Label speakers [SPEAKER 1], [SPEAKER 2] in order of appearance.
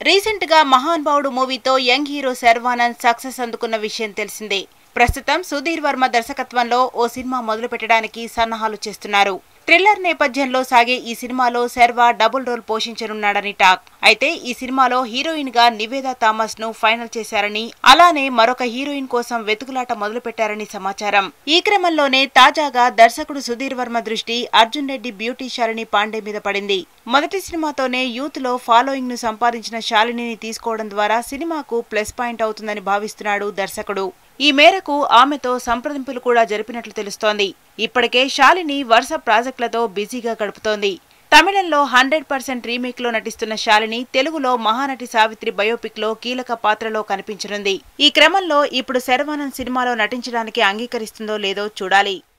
[SPEAKER 1] recent గా మహానుభావుడు మూవీతో యంగ్ హీరో శర్వానంద్ సక్సెస్ అందుకున్న విషయం తెలిసిందే ప్రస్తుతం సుధీర్ వర్మ దర్శకత్వంలో ఓ సినిమా మొదలు పెట్టడానికి సన్నాహాలు చేస్తున్నారు థ్రిల్లర్ నేపథ్యంలో సాగే ఈ సినిమాలో శర్వా డబుల్ రోల్ పోషించనున్నాడని టాక్ అయితే ఈ సినిమాలో హీరోయిన్ గా నివేదా థామస్ ను ఫైనల్ చేశారని అలానే మరొక హీరోయిన్ కోసం వెతుకులాట మొదలు పెట్టారని సమాచారం ఈ క్రమంలోనే తాజాగా దర్శకుడు సుధీర్ వర్మ దృష్టి అర్జున్ రెడ్డి బ్యూటీ శాలిని పాండే మీద పడింది మొదటి సినిమాతోనే యూత్ లో ఫాలోయింగ్ ను సంపాదించిన శాలినిని తీసుకోవడం ద్వారా సినిమాకు ప్లస్ పాయింట్ అవుతుందని భావిస్తున్నాడు దర్శకుడు ఈ మేరకు ఆమెతో సంప్రదింపులు కూడా జరిపినట్లు తెలుస్తోంది ఇప్పటికే శాలిని వరుస ప్రాజెక్టులతో బిజీగా గడుపుతోంది తమిళంలో హండ్రెడ్ పర్సెంట్ రీమేక్ లో నటిస్తున్న శాలిని తెలుగులో మహానటి సావిత్రి బయోపిక్ లో కీలక పాత్రలో కనిపించనుంది ఈ క్రమంలో ఇప్పుడు శర్వానంద్ సినిమాలో నటించడానికి అంగీకరిస్తుందో లేదో చూడాలి